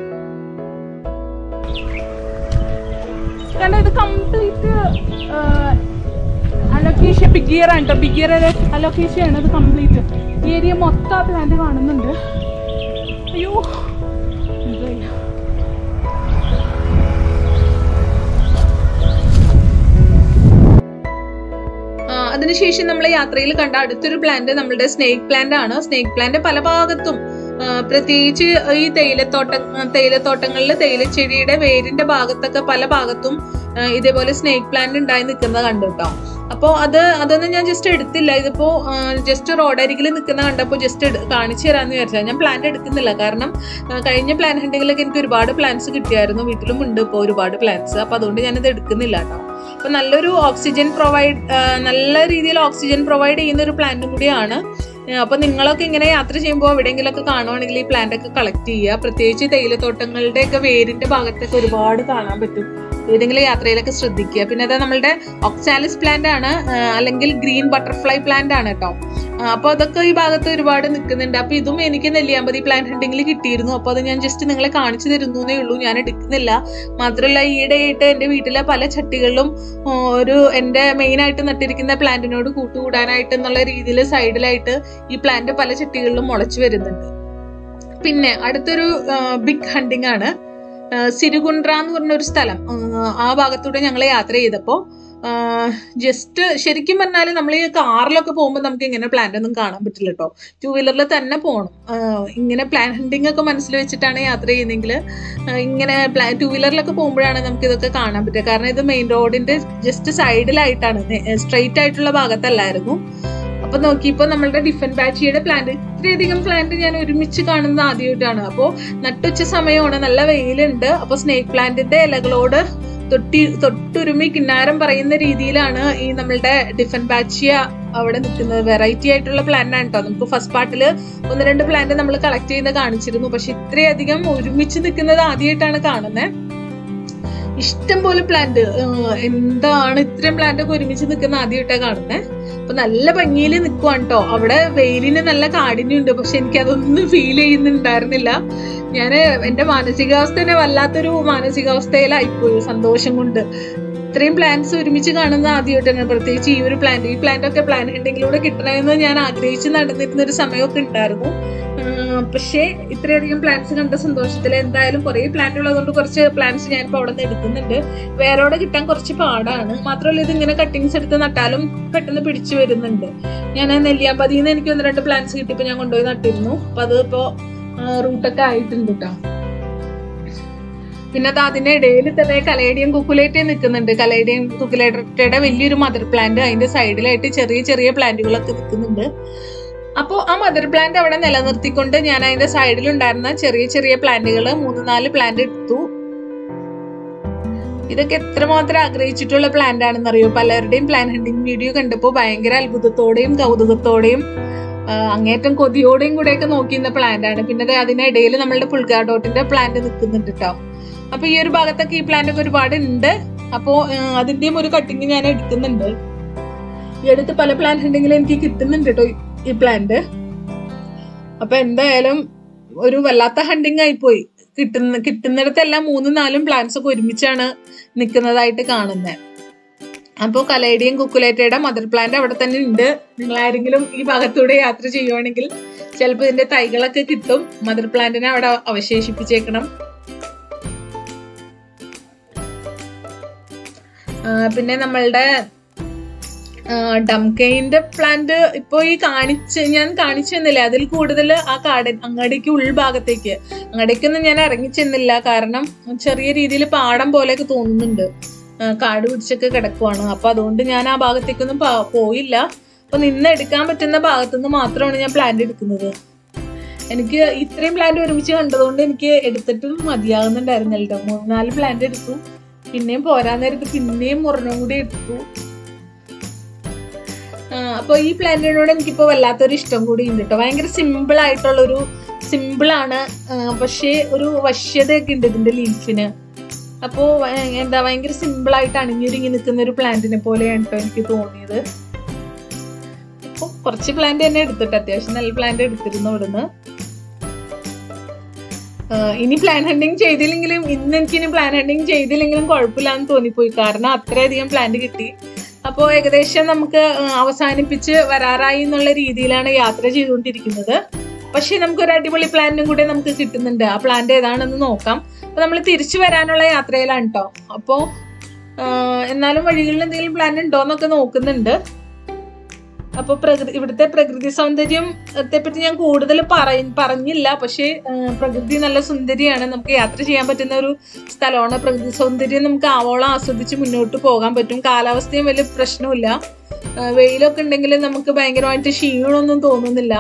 Speaker 1: കാരണം ഇത് കംപ്ലീറ്റ് അലോക്കേഷ്യ ബിഗിയർ ആണ് കേട്ടോ ബിഗിയർ അലോക്കേഷ്യ ആണ് ഇത് കംപ്ലീറ്റ് ഈ ഏരിയ മൊത്തം ആ പ്ലാന്റ് കാണുന്നുണ്ട് അയ്യോ എന്താ ആ, അതിനുശേഷം നമ്മൾ യാത്രയിൽ കണ്ട അടുത്തൊരു പ്ലാന്റ് നമ്മളുടെ സ്നേക്ക് പ്ലാന്റ് ആണ് സ്നേക്ക് പ്ലാന്റ് പല ഭാഗത്തും ആ, പ്രത്യേകിച്ച് ഈ തേയിലത്തോട്ട തേയിലത്തോട്ടങ്ങളിൽ തേയിലച്ചെടിയുടെ വേരിന്റെ ഭാഗത്തൊക്കെ പല ഭാഗത്തും ആ, ഇതേപോലെ സ്നേക്ക് പ്ലാന്റ് ഉണ്ടായി നിൽക്കുന്നത് കണ്ടു കേട്ടോ അപ്പോൾ അത് അതൊന്നും ഞാൻ ജസ്റ്റ് എടുത്തില്ല ഇതിപ്പോ ജസ്റ്റ് റോഡരികിൽ നിൽക്കുന്ന കണ്ടപ്പോൾ ജസ്റ്റ് കാണിച്ചു തരാമെന്ന് വിചാരിച്ചാൽ ഞാൻ പ്ലാന്റ് എടുക്കുന്നില്ല കാരണം ആ, കഴിഞ്ഞ പ്ലാൻ ഹണ്ടിങ്ങിലൊക്കെ എനിക്ക് ഒരുപാട് പ്ലാന്റ്സ് കിട്ടിയായിരുന്നു വീട്ടിലും ഉണ്ട് ഇപ്പോൾ ഒരുപാട് പ്ലാന്റ്സ് അപ്പോൾ അതുകൊണ്ട് ഞാനിത് എടുക്കുന്നില്ല കേട്ടോ അപ്പൊ നല്ലൊരു ഓക്സിജൻ പ്രൊവൈഡ് നല്ല രീതിയിൽ ഓക്സിജൻ പ്രൊവൈഡ് ചെയ്യുന്ന ഒരു പ്ലാന്റും കൂടിയാണ് ഏഹ് അപ്പൊ നിങ്ങളൊക്കെ ഇങ്ങനെ യാത്ര ചെയ്യുമ്പോൾ എവിടെയെങ്കിലുമൊക്കെ കാണുവാണെങ്കിൽ ഈ പ്ലാന്റ് ഒക്കെ കളക്ട് ചെയ്യുക പ്രത്യേകിച്ച് തേയിലത്തോട്ടങ്ങളുടെ ഒക്കെ വേരിന്റെ ഭാഗത്തൊക്കെ ഒരുപാട് കാണാൻ പറ്റും ഏതെങ്കിലും യാത്രയിലൊക്കെ ശ്രദ്ധിക്കുക പിന്നെ അത് നമ്മളുടെ ഒക്സാലിസ് പ്ലാന്റ് ആണ് ഏഹ് അല്ലെങ്കിൽ ഗ്രീൻ ബട്ടർഫ്ലൈ പ്ലാന്റ് ആണ് കേട്ടോ ആ, അപ്പൊ അതൊക്കെ ഈ ഭാഗത്ത് ഒരുപാട് നിൽക്കുന്നുണ്ട് അപ്പൊ ഇതും എനിക്ക് നെല്ലിയാമ്പതി പ്ലാന്റ് ഹണ്ടിങ്ങിൽ കിട്ടിയിരുന്നു അപ്പൊ അത് ഞാൻ ജസ്റ്റ് നിങ്ങളെ കാണിച്ചു തരുന്നേ ഉള്ളൂ ഞാൻ എടുക്കുന്നില്ല മാത്രമല്ല ഈയിടെയായിട്ട് എൻ്റെ വീട്ടിലെ പല ചട്ടികളിലും ആ, ഒരു എൻ്റെ മെയിൻ ആയിട്ട് നട്ടിരിക്കുന്ന പ്ലാന്റിനോട് കൂട്ടുകൂടാനായിട്ട് എന്നുള്ള രീതിയിൽ സൈഡിലായിട്ട് ഈ പ്ലാന്റ് പല ചട്ടികളിലും മുളച്ചു വരുന്നുണ്ട് പിന്നെ അടുത്തൊരു ബിഗ് ഹണ്ടിങ് ആണ് ആ, സിരുകുണ്ട്ര എന്ന് പറഞ്ഞ ഒരു സ്ഥലം ആ, ആ ഭാഗത്തൂടെ ഞങ്ങൾ യാത്ര ചെയ്തപ്പോൾ ജസ്റ്റ് ശരിക്കും പറഞ്ഞാൽ നമ്മൾ ഈ കാറിലൊക്കെ പോകുമ്പോൾ നമുക്ക് ഇങ്ങനെ പ്ലാന്റ് ഒന്നും കാണാൻ പറ്റില്ല കേട്ടോ ടൂ വീലറിൽ തന്നെ പോകണം ആ, ഇങ്ങനെ പ്ലാൻ ഹണ്ടിങ് ഒക്കെ മനസ്സിൽ വെച്ചിട്ടാണ് യാത്ര ചെയ്യുന്നതെങ്കിൽ ആ, ഇങ്ങനെ പ്ലാൻ ടൂ വീലറിലൊക്കെ പോകുമ്പോഴാണ് നമുക്ക് ഇതൊക്കെ കാണാൻ പറ്റുക കാരണം ഇത് മെയിൻ റോഡിന്റെ ജസ്റ്റ് സൈഡിലായിട്ടാണ് സ്ട്രെയിറ്റ് ആയിട്ടുള്ള ഭാഗത്തല്ലായിരുന്നു അപ്പൊ നോക്കിയപ്പോ നമ്മളുടെ ഡിഫൻ ബാച്ചിയുടെ പ്ലാന്റ് ഇത്രയധികം പ്ലാന്റ് ഞാൻ ഒരുമിച്ച് കാണുന്നത് ആദ്യമായിട്ടാണ് അപ്പോ നട്ടുച്ച സമയമാണ് നല്ല വെയിലുണ്ട് അപ്പൊ സ്നേക്ക് പ്ലാന്റിന്റെ ഇലകളോട് തൊട്ടി തൊട്ടുരുമി കിന്നാരം പറയുന്ന രീതിയിലാണ് ഈ നമ്മളുടെ ഡിഫൻ ബാച്ചിയ അവിടെ നിൽക്കുന്നത് വെറൈറ്റി ആയിട്ടുള്ള പ്ലാന്റ് ആണ് കേട്ടോ നമുക്ക് ഫസ്റ്റ് പാർട്ടിൽ ഒന്ന് രണ്ട് പ്ലാന്റ് നമ്മൾ കളക്ട് ചെയ്യുന്നത് കാണിച്ചിരുന്നു പക്ഷെ ഇത്രയധികം ഒരുമിച്ച് നിൽക്കുന്നത് ആദ്യമായിട്ടാണ് കാണുന്നത് ഇഷ്ടം പോലെ പ്ലാന്റ് എന്താണ് ഇത്രയും പ്ലാന്റ് ഒക്കെ ഒരുമിച്ച് നിൽക്കുന്ന ആദ്യമായിട്ടാണ് കാണുന്നത് അപ്പൊ നല്ല ഭംഗിയിൽ നിൽക്കുവാണ് കേട്ടോ അവിടെ വെയിലിന് നല്ല കാഠിന്യമുണ്ട് പക്ഷെ എനിക്ക് അതൊന്നും ഫീൽ ചെയ്യുന്നുണ്ടായിരുന്നില്ല ഞാൻ എന്റെ മാനസികാവസ്ഥ തന്നെ വല്ലാത്തൊരു മാനസികാവസ്ഥയിലായിപ്പോയി സന്തോഷം കൊണ്ട് ഇത്രയും പ്ലാന്റ്സ് ഒരുമിച്ച് കാണുന്ന ആദ്യമായിട്ടാണ് പ്രത്യേകിച്ച് ഈ ഒരു പ്ലാന്റ് ഈ പ്ലാന്റ് ഒക്കെ പ്ലാൻ ഹെഡിങ്ങിലൂടെ കിട്ടണമെന്ന് ഞാൻ ആഗ്രഹിച്ച് നടന്നിരുന്ന ഒരു സമയമൊക്കെ ഉണ്ടായിരുന്നു ആഹ് പക്ഷേ ഇത്രയധികം പ്ലാന്റ്സ് കണ്ട സന്തോഷത്തിൽ എന്തായാലും കുറേ പ്ലാന്റ് ഉള്ളതുകൊണ്ട് കുറച്ച് പ്ലാന്റ്സ് ഞാനിപ്പോൾ അവിടെ നിന്ന് എടുക്കുന്നുണ്ട് വേറോടെ കിട്ടാൻ കുറച്ച് പാടാണ് മാത്രമല്ല ഇത് ഇങ്ങനെ കട്ടിങ്സ് എടുത്ത് നട്ടാലും പെട്ടെന്ന് പിടിച്ചു വരുന്നുണ്ട് ഞാൻ നെല്ലിയാമ്പതിയിൽ നിന്ന് എനിക്ക് ഒന്ന് രണ്ട് പ്ലാന്റ്സ് കിട്ടിയപ്പോൾ ഞാൻ കൊണ്ടുപോയി നട്ടിരുന്നു അപ്പൊ അത് ഇപ്പോൾ റൂട്ടൊക്കെ ആയിട്ടുണ്ട് കേട്ടോ പിന്നെ അത് അതിന്റെ ഇടയിൽ തന്നെ കലേഡിയം കുക്കുലേറ്റേ നിൽക്കുന്നുണ്ട് കലേഡിയം കുക്കുലേറ്റയുടെ വലിയൊരു മദർ പ്ലാന്റ് അതിന്റെ സൈഡിലായിട്ട് ചെറിയ ചെറിയ പ്ലാന്റുകളൊക്കെ നിൽക്കുന്നുണ്ട് അപ്പോൾ ആ മദർ പ്ലാന്റ് അവിടെ നിലനിർത്തിക്കൊണ്ട് ഞാൻ അതിന്റെ സൈഡിലുണ്ടായിരുന്ന ചെറിയ ചെറിയ പ്ലാന്റുകൾ മൂന്ന് നാല് പ്ലാന്റ് എടുത്തു ഇതൊക്കെ എത്രമാത്രം ആഗ്രഹിച്ചിട്ടുള്ള പ്ലാന്റ് ആണെന്നറിയോ പലരുടെയും പ്ലാൻ ഹണ്ടിങ് വീഡിയോ കണ്ടപ്പോൾ ഭയങ്കര അത്ഭുതത്തോടെയും കൗതുകത്തോടെയും ആ, അങ്ങേറ്റം കൊതിയോടെയും കൂടെയൊക്കെ നോക്കിയിരുന്ന പ്ലാന്റ് ആണ് പിന്നെ ദേ അതിനിടയിൽ നമ്മളുടെ പുൾഗാഡോട്ടിന്റെ പ്ലാന്റ് നിൽക്കുന്നുണ്ട് കേട്ടോ അപ്പൊ ഈ ഒരു ഭാഗത്തൊക്കെ ഈ പ്ലാന്റ് ഒക്കെ ഒരുപാട് ഉണ്ട് അപ്പോ ആ, അതിന്റെയും ഒരു കട്ടിങ് ഞാൻ എടുക്കുന്നുണ്ട് ഈ അടുത്ത് പല പ്ലാന്റ് ഉണ്ടെങ്കിലും എനിക്ക് കിട്ടുന്നുണ്ട് കേട്ടോ ഈ പ്ലാന്റ് അപ്പൊ എന്തായാലും ഒരു വല്ലാത്ത ഹണ്ടിങ് ആയിപ്പോയി കിട്ടുന്ന കിട്ടുന്നിടത്തെല്ലാം മൂന്നും നാലും പ്ലാന്റ്സ് ഒക്കെ ഒരുമിച്ചാണ് നിൽക്കുന്നതായിട്ട് കാണുന്നത് അപ്പോൾ കലേഡിയൻ കുക്കുലേറ്റയുടെ മദർ പ്ലാന്റ് അവിടെ തന്നെ ഉണ്ട് നിങ്ങൾ ആരെങ്കിലും ഈ ഭാഗത്തൂടെ യാത്ര ചെയ്യുവാണെങ്കിൽ ചിലപ്പോൾ ഇതിന്റെ തൈകളൊക്കെ കിട്ടും മദർ പ്ലാന്റിനെ അവിടെ അവശേഷിപ്പിച്ചേക്കണം ആ, പിന്നെ നമ്മളുടെ ഡംകെയിന്റെ പ്ലാന്റ് ഇപ്പൊ ഈ കാണിച്ച് ഞാൻ കാണിച്ചു തന്നില്ല അതിൽ കൂടുതൽ ആ കാട് അങ്ങാടിക്ക് ഉൾഭാഗത്തേക്ക് അങ്ങാടിക്കൊന്നും ഞാൻ ഇറങ്ങി ചെന്നില്ല കാരണം ചെറിയ രീതിയിൽ പാടം പോലെയൊക്കെ തോന്നുന്നുണ്ട് ആ, കാട് പിടിച്ചൊക്കെ കിടക്കുവാണ് അപ്പൊ അതുകൊണ്ട് ഞാൻ ആ ഭാഗത്തേക്കൊന്നും പോ- പോയില്ല അപ്പൊ നിന്ന് എടുക്കാൻ പറ്റുന്ന ഭാഗത്തുനിന്ന് മാത്രമാണ് ഞാൻ പ്ലാന്റ് എടുക്കുന്നത് എനിക്ക് ഇത്രയും പ്ലാന്റ് ഒരുമിച്ച് കണ്ടതുകൊണ്ട് എനിക്ക് എടുത്തിട്ടും മതിയാകുന്നുണ്ടായിരുന്നില്ല കേട്ടോ മൂന്നാല് പ്ലാന്റ് എടുത്തു പിന്നെയും പോരാൻ നേരത്ത് പിന്നെയും ഒരെണ്ണം കൂടി എടുത്തു ആ, അപ്പൊ ഈ പ്ലാന്റിനോട് എനിക്കിപ്പോ വല്ലാത്തൊരു ഇഷ്ടം കൂടി ഉണ്ട് കേട്ടോ ഭയങ്കര സിമ്പിൾ ആയിട്ടുള്ള ഒരു സിമ്പിൾ ആണ് ആ, പക്ഷേ ഒരു വശ്യതയൊക്കെ ഉണ്ട് ഇതിന്റെ ലീഫിന് അപ്പോ ഭ- എന്താ ഭയങ്കര സിമ്പിൾ ആയിട്ട് അണിഞ്ഞൊരുങ്ങി നിൽക്കുന്ന ഒരു പ്ലാന്റിനെ പോലെയാണ് കേട്ടോ എനിക്ക് തോന്നിയത് അപ്പൊ കുറച്ച് പ്ലാന്റ് തന്നെ എടുത്തിട്ട് അത്യാവശ്യം നല്ല പ്ലാന്റ് എടുത്തിരുന്നു ഇവിടുന്ന് ആ, ഇനി പ്ലാൻ ഹണ്ടിങ് ചെയ്തില്ലെങ്കിലും ഇന്ന് എനിക്ക് ഇനി പ്ലാൻ ഹണ്ടിങ് ചെയ്തില്ലെങ്കിലും കുഴപ്പമില്ലാന്ന് തോന്നിപ്പോയി കാരണം അത്രയധികം പ്ലാന്റ് കിട്ടി അപ്പോൾ ഏകദേശം നമുക്ക് ആ, അവസാനിപ്പിച്ച് വരാറായി എന്നുള്ള രീതിയിലാണ് യാത്ര ചെയ്തുകൊണ്ടിരിക്കുന്നത് പക്ഷേ നമുക്ക് ഒരു അടിപൊളി പ്ലാനും കൂടെ നമുക്ക് കിട്ടുന്നുണ്ട് ആ പ്ലാന്റ് ഏതാണെന്ന് നോക്കാം അപ്പൊ നമ്മൾ തിരിച്ചു വരാനുള്ള യാത്രയിലാണ് കേട്ടോ അപ്പോ ആ, എന്നാലും വഴികളിൽ എന്തെങ്കിലും പ്ലാൻ ഉണ്ടോന്നൊക്കെ നോക്കുന്നുണ്ട് അപ്പൊ പ്രകൃതി ഇവിടുത്തെ പ്രകൃതി സൗന്ദര്യത്തെ പറ്റി ഞാൻ കൂടുതൽ പറയ പറഞ്ഞില്ല പക്ഷേ ആ, പ്രകൃതി നല്ല സുന്ദരിയാണ് നമുക്ക് യാത്ര ചെയ്യാൻ പറ്റുന്ന ഒരു സ്ഥലമാണ് പ്രകൃതി സൗന്ദര്യം നമുക്ക് ആവോളം ആസ്വദിച്ച് മുന്നോട്ട് പോകാൻ പറ്റും കാലാവസ്ഥയും വലിയ പ്രശ്നമില്ല ആ, വെയിലൊക്കെ ഉണ്ടെങ്കിൽ നമുക്ക് ഭയങ്കരമായിട്ട് ക്ഷീണമൊന്നും തോന്നുന്നില്ല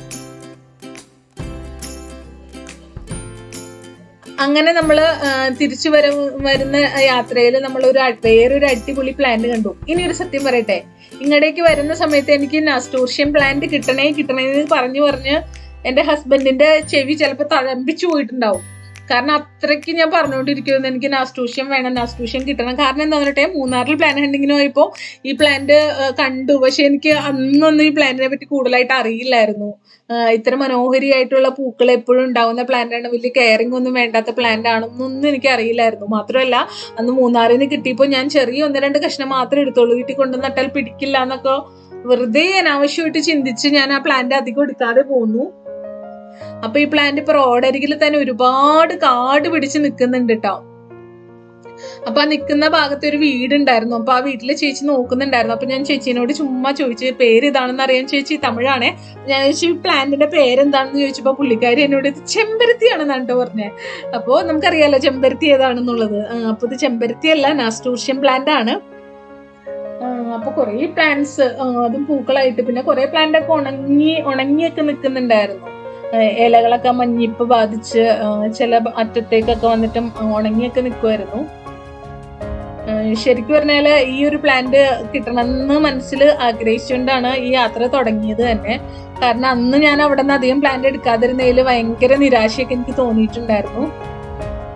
Speaker 1: അങ്ങനെ നമ്മൾ തിരിച്ചു വര വരുന്ന യാത്രയിൽ നമ്മൾ ഒരു വേറൊരു അടിപൊളി പ്ലാന്റ് കണ്ടു ഇനി ഒരു സത്യം പറയട്ടെ ഇങ്ങടേക്ക് വരുന്ന സമയത്ത് എനിക്ക് നാസ്റ്റോർഷ്യൻ പ്ലാന്റ് കിട്ടണേ കിട്ടണേ എന്ന് പറഞ്ഞു പറഞ്ഞ് എന്റെ ഹസ്ബൻഡിന്റെ ചെവി ചിലപ്പോൾ തഴമ്പിച്ചു പോയിട്ടുണ്ടാവും കാരണം അത്രയ്ക്ക് ഞാൻ പറഞ്ഞുകൊണ്ടിരിക്കുമെന്ന് എനിക്ക് നാസ്റ്റൂഷ്യം വേണം നാസ്റ്റൂഷ്യം കിട്ടണം കാരണം എന്താ പറഞ്ഞിട്ടെ മൂന്നാറിൽ പ്ലാൻ ഹണ്ടിങ്ങിന് പോയപ്പോൾ ഈ പ്ലാന്റ് കണ്ടു പക്ഷെ എനിക്ക് അന്നൊന്നും ഈ പ്ലാന്റിനെ പറ്റി കൂടുതലായിട്ട് അറിയില്ലായിരുന്നു ആ, ഇത്ര മനോഹരിയായിട്ടുള്ള പൂക്കൾ എപ്പോഴും ഉണ്ടാവുന്ന പ്ലാന്റ് ആണ് വലിയ കെയറിംഗ് ഒന്നും വേണ്ടാത്ത പ്ലാന്റ് ആണെന്നൊന്നും എനിക്ക് അറിയില്ലായിരുന്നു മാത്രമല്ല അന്ന് മൂന്നാറിൽ നിന്ന് കിട്ടിയപ്പോൾ ഞാൻ ചെറിയ ഒന്ന് രണ്ട് കഷ്ണം മാത്രമേ എടുത്തോളൂ വീട്ടിൽ കൊണ്ട് നട്ടാൽ പിടിക്കില്ല എന്നൊക്കെ വെറുതെ അനാവശ്യമായിട്ട് ചിന്തിച്ച് ഞാൻ ആ പ്ലാന്റ് അധികം എടുക്കാതെ പോന്നു അപ്പൊ ഈ പ്ലാന്റ് ഇപ്പൊ റോഡരികിൽ തന്നെ ഒരുപാട് കാട് പിടിച്ച് നിൽക്കുന്നുണ്ട് കേട്ടോ അപ്പൊ ആ നിൽക്കുന്ന ഭാഗത്ത് ഒരു വീടുണ്ടായിരുന്നു അപ്പൊ ആ വീട്ടിലെ ചേച്ചി നോക്കുന്നുണ്ടായിരുന്നു അപ്പൊ ഞാൻ ചേച്ചീനോട് ചുമ്മാ ചോദിച്ചു പേര് ഇതാണെന്ന് അറിയാൻ ചേച്ചി തമിഴാണേ ഞാൻ ചോദിച്ചു ഈ പ്ലാന്റിന്റെ പേരെന്താണെന്ന് ചോദിച്ചപ്പോ പുള്ളിക്കാരി എന്നോട് ഇത് ചെമ്പരത്തിയാണെന്നാണ് കേട്ടോ പറഞ്ഞത് അപ്പോ നമുക്കറിയാലോ ചെമ്പരത്തി ഏതാണെന്നുള്ളത് ആ, അപ്പൊ ഇത് ചെമ്പരത്തി അല്ല നാസ്റ്റൂർഷ്യൻ പ്ലാന്റ് ആണ് ആ, അപ്പൊ കുറേ പ്ലാന്റ്സ് അതും പൂക്കളായിട്ട് പിന്നെ കുറെ പ്ലാന്റ് ഒക്കെ ഉണങ്ങി ഉണങ്ങിയൊക്കെ നിൽക്കുന്നുണ്ടായിരുന്നു ആ, ഇലകളൊക്കെ മഞ്ഞിപ്പ് ബാധിച്ച് ആ, ചില ബ- അറ്റത്തേക്കൊക്കെ വന്നിട്ടും ആ, ഉണങ്ങിയൊക്കെ നിൽക്കുമായിരുന്നു ശരിക്കും പറഞ്ഞാല് ഈ ഒരു പ്ലാന്റ് കിട്ടണമെന്ന് മനസ്സിൽ ആഗ്രഹിച്ചുകൊണ്ടാണ് ഈ യാത്ര തുടങ്ങിയത് തന്നെ കാരണം അന്ന് ഞാൻ അവിടെ നിന്ന് അധികം പ്ലാന്റ് എടുക്കാതിരുന്നതിൽ ഭയങ്കര നിരാശയൊക്കെ എനിക്ക് തോന്നിയിട്ടുണ്ടായിരുന്നു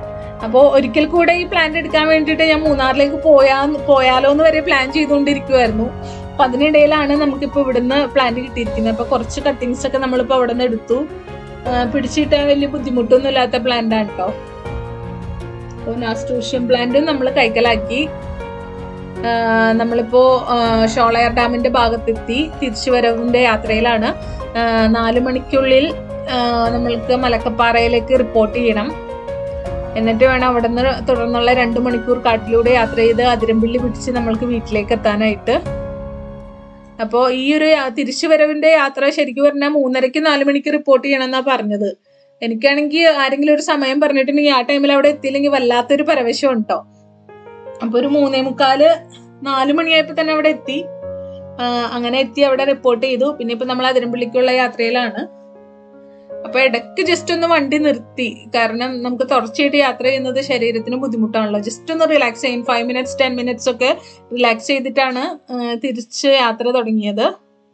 Speaker 1: അപ്പോൾ ഒരിക്കൽ കൂടെ ഈ പ്ലാൻ എടുക്കാൻ വേണ്ടിയിട്ട് ഞാൻ മൂന്നാറിലേക്ക് പോയാ പോയാലോ എന്ന് വരെ പ്ലാൻ ചെയ്തുകൊണ്ടിരിക്കുമായിരുന്നു അപ്പൊ അതിനിടയിലാണ് നമുക്കിപ്പോൾ ഇവിടുന്ന് പ്ലാന്റ് കിട്ടിയിരിക്കുന്നത് അപ്പൊ കുറച്ച് കട്ടിങ്സ് ഒക്കെ നമ്മളിപ്പോൾ അവിടെ നിന്ന് എടുത്തു ആ, പിടിച്ചിട്ടാൻ വലിയ ബുദ്ധിമുട്ടൊന്നും ഇല്ലാത്ത പ്ലാന്റ് ആണ് കേട്ടോ അപ്പോൾ നാസ്റ്റൂഷ്യൻ പ്ലാന്റ് നമ്മൾ കൈക്കലാക്കി ആ, നമ്മളിപ്പോ ആ, ഷോളയർ ഡാമിന്റെ ഭാഗത്തെത്തി തിരിച്ചു വരവിന്റെ യാത്രയിലാണ് ആ, നാല് മണിക്കുള്ളിൽ ആ, നമ്മൾക്ക് മലക്കപ്പാറയിലേക്ക് റിപ്പോർട്ട് ചെയ്യണം എന്നിട്ട് വേണം അവിടെ നിന്ന് തുടർന്നുള്ള രണ്ട് മണിക്കൂർ കാട്ടിലൂടെ യാത്ര ചെയ്ത് അതിരമ്പിള്ളി പിടിച്ച് നമ്മൾക്ക് വീട്ടിലേക്ക് എത്താനായിട്ട് അപ്പോൾ ഈ ഒരു യാ- തിരിച്ചു വരവിന്റെ യാത്ര ശരിക്കും പറഞ്ഞാൽ മൂന്നരയ്ക്ക് നാല് മണിക്ക് റിപ്പോർട്ട് ചെയ്യണം എന്നാ പറഞ്ഞത് എനിക്കാണെങ്കിൽ ആരെങ്കിലും ഒരു സമയം പറഞ്ഞിട്ടുണ്ടെങ്കിൽ ആ ടൈമിൽ അവിടെ എത്തിയില്ലെങ്കിൽ വല്ലാത്തൊരു പരവശം ഉണ്ടോ അപ്പൊ ഒരു മൂന്നേ മുക്കാല് നാല് മണിയായപ്പോ തന്നെ അവിടെ എത്തി ആ, അങ്ങനെ എത്തി അവിടെ റിപ്പോർട്ട് ചെയ്തു പിന്നെ ഇപ്പൊ നമ്മൾ അതിരമ്പള്ളിക്കുള്ള യാത്രയിലാണ് അപ്പൊ ഇടയ്ക്ക് ജസ്റ്റ് ഒന്ന് വണ്ടി നിർത്തി കാരണം നമുക്ക് തുടർച്ചയായിട്ട് യാത്ര ചെയ്യുന്നത് ശരീരത്തിന് ബുദ്ധിമുട്ടാണല്ലോ ജസ്റ്റ് ഒന്ന് റിലാക്സ് ചെയ്യും ഫൈവ് മിനിറ്റ്സ് ടെൻ മിനിറ്റ്സ് ഒക്കെ റിലാക്സ് ചെയ്തിട്ടാണ് ആ, തിരിച്ച് യാത്ര തുടങ്ങിയത്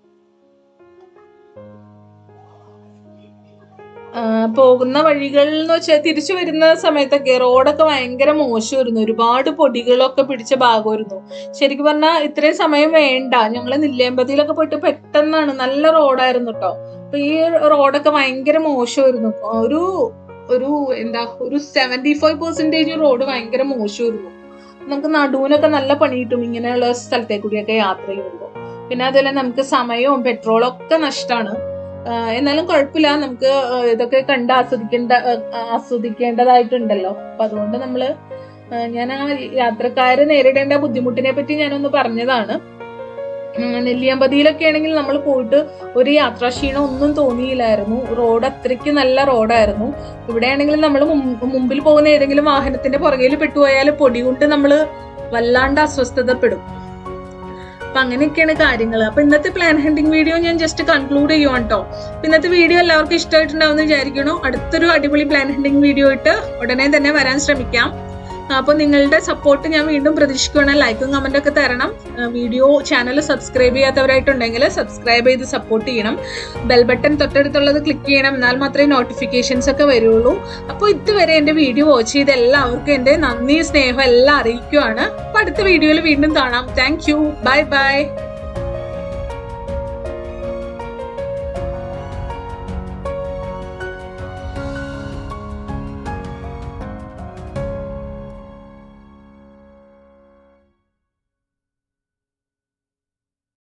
Speaker 1: ആ, പോകുന്ന വഴികൾ എന്ന് വെച്ചാൽ തിരിച്ചു വരുന്ന സമയത്തൊക്കെ റോഡൊക്കെ ഭയങ്കര മോശമായിരുന്നു ഒരുപാട് പൊടികളൊക്കെ പിടിച്ച ഭാഗമായിരുന്നു ശരിക്കും പറഞ്ഞാൽ ഇത്രയും സമയം വേണ്ട ഞങ്ങൾ നെല്ലിയമ്പതിയിലൊക്കെ പോയിട്ട് പെട്ടെന്നാണ് നല്ല റോഡായിരുന്നു കേട്ടോ അപ്പൊ ഈ റോഡൊക്കെ ഭയങ്കര മോശമായിരുന്നു ഒരു ഒരു എന്താ ഒരു സെവന്റി ഫൈവ് പെർസെന്റേജ് റോഡ് ഭയങ്കര മോശമായിരുന്നു നമുക്ക് നടുവിനൊക്കെ നല്ല പണി കിട്ടും ഇങ്ങനെയുള്ള സ്ഥലത്തെ കൂടിയൊക്കെ യാത്ര ചെയ്യുമ്പോൾ പിന്നെ അതുപോലെ നമുക്ക് സമയവും പെട്രോളും ഒക്കെ നഷ്ടമാണ് എന്നാലും കുഴപ്പമില്ല നമുക്ക് ആ, ഇതൊക്കെ കണ്ട് ആസ്വദിക്കേണ്ട ആ, ആസ്വദിക്കേണ്ടതായിട്ടുണ്ടല്ലോ അപ്പൊ അതുകൊണ്ട് നമ്മള് ആ, ഞാൻ ആ യാത്രക്കാര് നേരിടേണ്ട ബുദ്ധിമുട്ടിനെ പറ്റി ഞാനൊന്ന് പറഞ്ഞതാണ് ഉം, നെല്ലിയാമ്പതിയിലൊക്കെ ആണെങ്കിൽ നമ്മൾ പോയിട്ട് ഒരു യാത്രാക്ഷീണം ഒന്നും തോന്നിയില്ലായിരുന്നു റോഡ് അത്രയ്ക്ക് നല്ല റോഡായിരുന്നു ഇവിടെയാണെങ്കിൽ നമ്മൾ മുമ്പിൽ പോകുന്ന ഏതെങ്കിലും വാഹനത്തിന്റെ പുറകിൽ പെട്ടുപോയാൽ പൊടി കൊണ്ട് നമ്മൾ വല്ലാണ്ട് അസ്വസ്ഥതപ്പെടും അപ്പൊ അങ്ങനെയൊക്കെയാണ് കാര്യങ്ങൾ അപ്പൊ ഇന്നത്തെ പ്ലാൻ ഹണ്ടിങ് വീഡിയോ ഞാൻ ജസ്റ്റ് കൺക്ലൂഡ് ചെയ്യുവാണ് കേട്ടോ ഇന്നത്തെ വീഡിയോ എല്ലാവർക്കും ഇഷ്ടമായിട്ടുണ്ടാവും എന്ന് വിചാരിക്കണു അടുത്തൊരു അടിപൊളി പ്ലാൻ ഹണ്ടിങ് വീഡിയോ ഇട്ട് ഉടനെ തന്നെ വരാൻ ശ്രമിക്കാം അപ്പോൾ നിങ്ങളുടെ സപ്പോർട്ട് ഞാൻ വീണ്ടും പ്രതീക്ഷിക്കുകയാണ് ലൈക്കും കമന്റ് ഒക്കെ തരണം വീഡിയോ ചാനൽ സബ്സ്ക്രൈബ് ചെയ്യാത്തവരായിട്ടുണ്ടെങ്കിൽ സബ്സ്ക്രൈബ് ചെയ്ത് സപ്പോർട്ട് ചെയ്യണം ബെൽ ബട്ടൺ തൊട്ടടുത്തുള്ളത് ക്ലിക്ക് ചെയ്യണം എന്നാൽ മാത്രമേ നോട്ടിഫിക്കേഷൻസ് ഒക്കെ വരുള്ളൂ അപ്പോൾ ഇതുവരെ എൻ്റെ വീഡിയോ വാച്ച് ചെയ്ത എല്ലാവർക്കും എൻ്റെ നന്ദി സ്നേഹം എല്ലാം അറിയിക്കുവാണ് അപ്പോൾ അടുത്ത വീഡിയോയിൽ വീണ്ടും കാണാം താങ്ക് യു ബൈ ബൈ